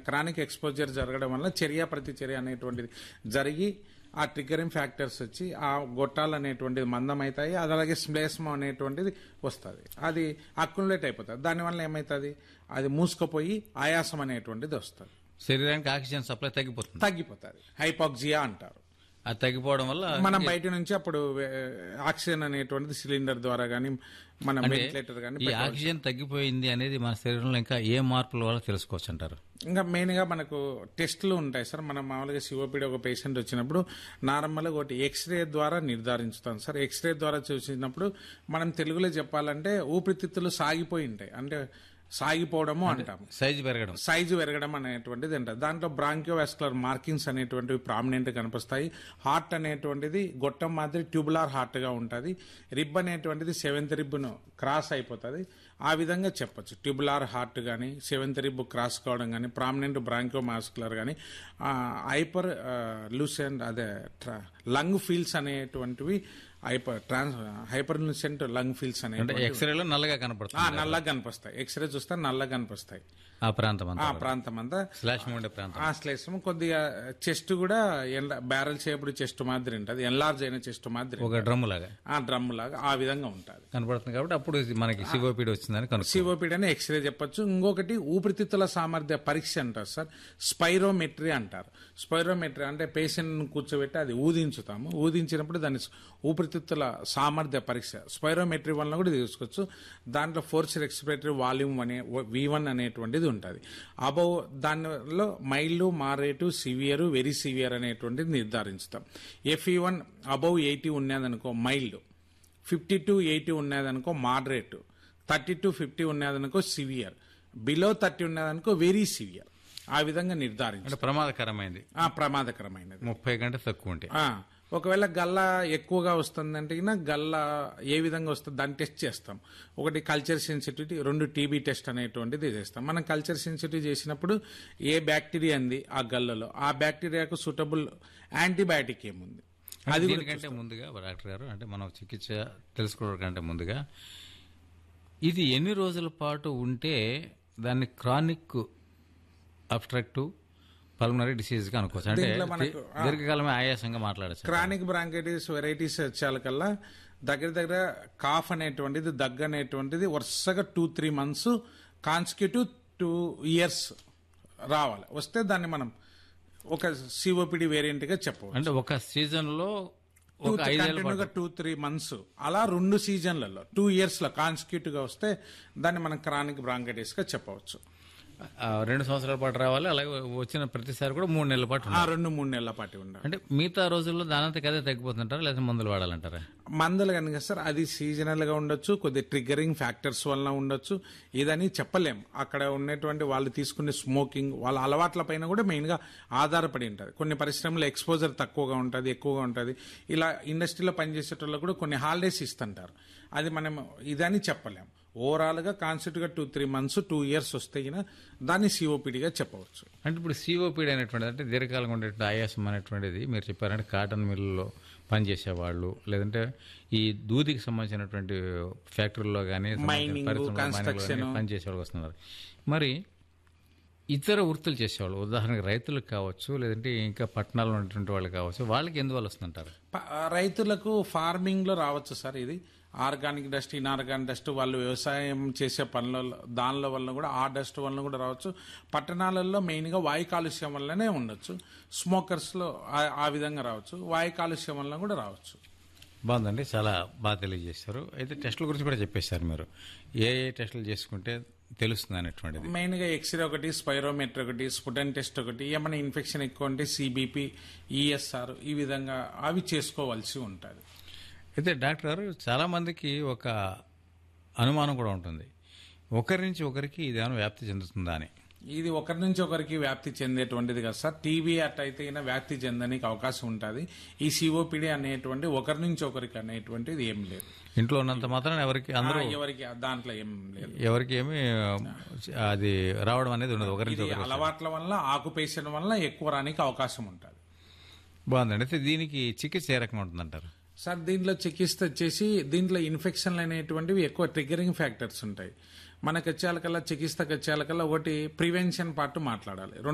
Chronic exposure జరగడం వల్ల చర్య ప్రతిచర్య అనేటువంటిది జరిగి ఆ ట్రిగరింగ్ ఫ్యాక్టర్స్ వచ్చి ఆ గొట్టాలు అనేటువంటిది మందం అవుతాయి అది అలాగే శ్లేష్మం అనేటువంటిది వస్తుంది అది అక్యుములేట్ అయిపోతుంది దానివల్ల ఏమవుతుంది అది మూసుకుపోయి ఆయాసం అనేటువంటిది వస్తుంది శరీరానికి ఆక్సిజన్ సప్లై తగ్గిపోతుంది తగ్గిపోతుంది హైపాక్సియా అంటారు అది తగ్గిపోవడం వల్ల మనం బయట నుంచి అప్పుడు ఏ, ఆక్సిజన్ అనేటువంటిది సిలిండర్ ద్వారా కానీ మన అంటే వెంటిలేటర్ కానీ ఈ ఆక్సిజన్ తగ్గిపోయింది అనేది మన శరీరంలో ఇంకా ఏ మార్పుల వల్ల తెలుసుకోవచ్చు అంటారు ఇంకా మెయిన్ గా మనకు టెస్టులు ఉంటాయి సార్ మనం మామూలుగా సిఓపిడి ఒక పేషెంట్ వచ్చినప్పుడు నార్మల్ గా ఒకటి ఎక్స్రే ద్వారా నిర్ధారించుతాం సార్ ఎక్స్రే ద్వారా చూసినప్పుడు మనం తెలుగులో చెప్పాలంటే ఊపిరితిత్తులు సాగిపోయి ఉంటాయి అంటే సాగిపోవడము అంటాము సైజు పెరగడం సైజు పెరగడం అనేటువంటిది ఉంటుంది దాంట్లో బ్రాంకియోవాస్కులర్ మార్కింగ్స్ అనేటువంటివి ప్రామినెంట్ కనిపిస్తాయి హార్ట్ అనేటువంటిది గొట్టం మాదిరి ట్యూబులార్ హార్ట్ గా ఉంటుంది రిబ్ అనేటువంటిది సెవెంత్ రిబ్ను క్రాస్ అయిపోతుంది ఆ విధంగా చెప్పొచ్చు ట్యూబులార్ హార్ట్ కానీ సెవెంత్ రిబ్ క్రాస్ కావడం కానీ ప్రామినెంట్ బ్రాంకియోమాస్కులర్ కానీ హైపర్ లూసెంట్ అదే లంగ్ ఫీల్స్ అనేటువంటివి hyper trans hyperlucent lung fields అంటే అనేవి ఎక్స్రేలో నల్లగా కనపడుతుంది నల్లగా కనిపిస్తాయి ఎక్స్రే చూస్తే నల్లగా కనిపిస్తాయి ఆ ప్రాంతం అంతా ఆ ప్రాంతం అంతా స్లాష్ ఉండే ప్రాంతం ఆ శ్లేషం కొద్దిగా చెస్ట్ కూడా బ్యారల్ షేప్డ్ చెస్ట్ మాదిరి ఉంటుంది ఎన్లార్జ్ అయిన చెస్ట్ మాదిరి ఒక డ్రమ్ లాగా ఆ డ్రమ్ లాగా ఆ విధంగా ఉంటుంది కనపడుతుంది కాబట్టి అప్పుడు ఇది మనకి సిఓపిడి వచ్చిందని కనుక్కో సిఓపిడి అని ఎక్స్రే చెప్పొచ్చు ఇంకొకటి ఊపిరితిత్తుల సామర్థ్య పరీక్ష అంటారు సార్ స్పైరోమెట్రీ అంటారు స్పైరోమెట్రీ అంటే పేషెంట్ కూర్చోబెట్టి అది ఊదించుతాము ఊదించినప్పుడు దాని ఊపిరితిత్తుల సామర్థ్య పరీక్ష స్పైరోమెట్రీ వల్ల కూడా తీసుకోవచ్చు దాంట్లో ఫోర్స్ రెస్పిరేటరీ వాల్యూమ్ అనే వి వన్ అనేటువంటిది ఉంటుంది అబౌవ్ దానిలో mild moderate severe very severe అనేటువంటిది నిర్ధారించుతాం ఎఫ్ఈ వన్ అబౌవ్ ఎయిటీ ఉన్నదనుకో మైల్డ్ ఫిఫ్టీ టు ఎయిటీ ఉన్నదనుకో మాడరేట్ థర్టీ టు ఫిఫ్టీ ఉన్నదనుకో సివియర్ బిలో థర్టీ ఉన్నదనుకో వెరీ సివియర్ ఆ విధంగా నిర్ధారించు అంటే ప్రమాదకరమైంది ఆ ప్రమాదకరమైనది ముప్పై కంటే తక్కువ ఉంటే ఆ, ఒకవేళ గల్ల ఎక్కువగా వస్తుందంటే గిన గల్ల ఏ విధంగా వస్తుంది దాన్ని టెస్ట్ చేస్తాం ఒకటి కల్చర్ సెన్సిటివిటీ రెండు టీబీ టెస్ట్ అనేటువంటిది చేస్తాం మనం కల్చర్ సెన్సిటివ్ చేసినప్పుడు ఏ బ్యాక్టీరియా ఉంది ఆ గల్లలో ఆ బ్యాక్టీరియాకు సూటబుల్ యాంటీబయాటిక్ ఏముంది అది కూడా దీనికంటే ముందుగా డాక్టర్ గారు అంటే మనం చికిత్స తెలుసుకోవడం కంటే ముందుగా ఇది ఎన్ని రోజుల పాటు ఉంటే దాన్ని క్రానిక్ అబ్స్ట్రక్టివ్ పల్మనరీ డిసీజ్ గా అనుకోవచ్చు అంటే దీంట్లో మనకు, దీర్ఘకాలమే ఆయాసంగా మాట్లాడచ్చు క్రానిక్ బ్రాంకైటిస్ వెరైటీస్ వచ్చేకల్లా దగ్గర దగ్గర కాఫ్ అనేటువంటిది దగ్గు అనేటువంటిది వరుసగా two three months consecutive two years రావాలి వస్తే దాన్ని మనం ఒక సిఓపిడి వేరియంట్ గా చెప్పవచ్చు అంటే ఒక సీజన్ లో ఒక ఐదేళ్ల పాటు కంటిన్యూగా టూ త్రీ మంత్స్ అలా రెండు సీజన్లలో టూ ఇయర్స్ లో కాన్సిక్యూటివ్ గా వస్తే దాన్ని మనం క్రానిక్ బ్రాంకైటిస్ గా చెప్పవచ్చు ఆ, రెండు సంవత్సరాల పాటు రావాలి అలాగే వచ్చిన ప్రతిసారి కూడా మూడు నెలల పాటు ఆ ఉండాలి. రెండు మూడు నెలల పాటు ఉండాలి అంటే మిగతా రోజుల్లో దానంతకి అదే తగ్గిపోతుంటారా లేదా మందులు వాడాలంటారా మందులు కనుక సార్ అది సీజనల్ గా ఉండొచ్చు కొద్ది ట్రిగ్గరింగ్ ఫ్యాక్టర్స్ వలన ఉండొచ్చు ఇదని చెప్పలేం అక్కడ ఉన్నటువంటి వాళ్ళు తీసుకునే స్మోకింగ్ వాళ్ళ అలవాట్ల పైన కూడా మెయిన్ గా ఆధారపడి ఉంటుంది కొన్ని పరిశ్రమలు ఎక్స్పోజర్ తక్కువగా ఉంటుంది ఎక్కువగా ఉంటుంది ఇలా ఇండస్ట్రీలో పనిచేసేటోళ్ళు కూడా కొన్ని హాలిడేస్ ఇస్తుంటారు అది మనం ఇదని చెప్పలేం ఓవరాల్ గా కాన్సెప్ట్ గా two three months two years వస్తే గిన దాన్ని సిఓపిడిగా చెప్పవచ్చు అంటే ఇప్పుడు సిఓపిడి అనేటువంటిది అంటే దీర్ఘకాలంగా ఉండేటువంటి ఆయాసం అనేటువంటిది మీరు చెప్పారంటే కాటన్ మిల్లులో పనిచేసేవాళ్ళు లేదంటే ఈ దూదికి సంబంధించినటువంటి ఫ్యాక్టరీలో కానీ Mining, construction. పనిచేసేవాళ్ళు వస్తున్నారు మరి ఇతర వృత్తులు చేసేవాళ్ళు ఉదాహరణకి రైతులకు కావచ్చు లేదంటే ఇంకా పట్టణాల్లో ఉన్నటువంటి వాళ్ళు కావచ్చు వాళ్ళకి ఎందువల్ల వస్తుంటారు ప- రైతులకు ఫార్మింగ్ లో రావచ్చు సార్ ఇది ఆర్గానిక్ డస్ట్ ఇన్ఆర్గానిక్ డస్ట్ వాళ్ళు వ్యవసాయం చేసే పనుల దానిలో వల్ల కూడా ఆ డస్ట్ వల్ల కూడా రావచ్చు పట్టణాలలో మెయిన్ గా వాయు కాలుష్యం వల్లనే ఉండొచ్చు స్మోకర్స్ లో ఆ- ఆ విధంగా రావచ్చు వాయు కాలుష్యం వల్ల కూడా రావచ్చు బాగుందండి చాలా బాగా తెలియజేశారు అయితే టెస్టుల గురించి కూడా చెప్పేశారు మీరు ఏ ఏ టెస్టులు చేసుకుంటే తెలుస్తుంది అనేటువంటిది మెయిన్ గా ఎక్స్రే ఒకటి స్పైరోమెట్రీ ఒకటి స్పుటన్ టెస్ట్ ఒకటి ఏమైనా ఇన్ఫెక్షన్ ఎక్కువ ఉంటే సిబిపి ఈఎస్ఆర్ ఈ విధంగా అవి చేసుకోవాల్సి ఉంటుంది అయితే డాక్టర్ గారు చాలా మందికి ఒక అనుమానం కూడా ఉంటుంది ఒకరి నుంచి ఒకరికి ఇది ఏమైనా వ్యాప్తి చెందుతుందా అని ఇది ఒకరి నుంచి ఒకరికి వ్యాప్తి చెందేటువంటిది కదా సార్ టీబీ అట్టయితే అయినా వ్యాప్తి చెందడానికి అవకాశం ఉంటుంది ఈ సిఓపిడి అనేటువంటి ఒకరి నుంచి ఒకరికి అనేటువంటిది ఏం లేదు ఇంట్లో ఉన్నంత మాత్రం ఎవరికి అందరూ ఆ, ఎవరికి దాంట్లో ఏం లేదు ఎవరికి ఏమి అది రావడం అనేది ఉండదు ఒకరి నుంచి ఇది ఒకరికి అలవాట్ల వల్ల ఆకుపేషన్ వల్ల ఎక్కువ రానికి అవకాశం ఉంటుంది బాగుందండి అయితే దీనికి చికిత్స ఏ రకంగా ఉంటుందంటారు సార్ దీంట్లో చికిత్స వచ్చేసి దీంట్లో ఇన్ఫెక్షన్లు అనేటువంటివి ఎక్కువ ట్రిగరింగ్ ఫ్యాక్టర్స్ ఉంటాయి మనకు వచ్చేయాలకల్లా చికిత్సకు వచ్చేయాలకల్లా ఒకటి ప్రివెన్షన్ పార్ట్ మాట్లాడాలి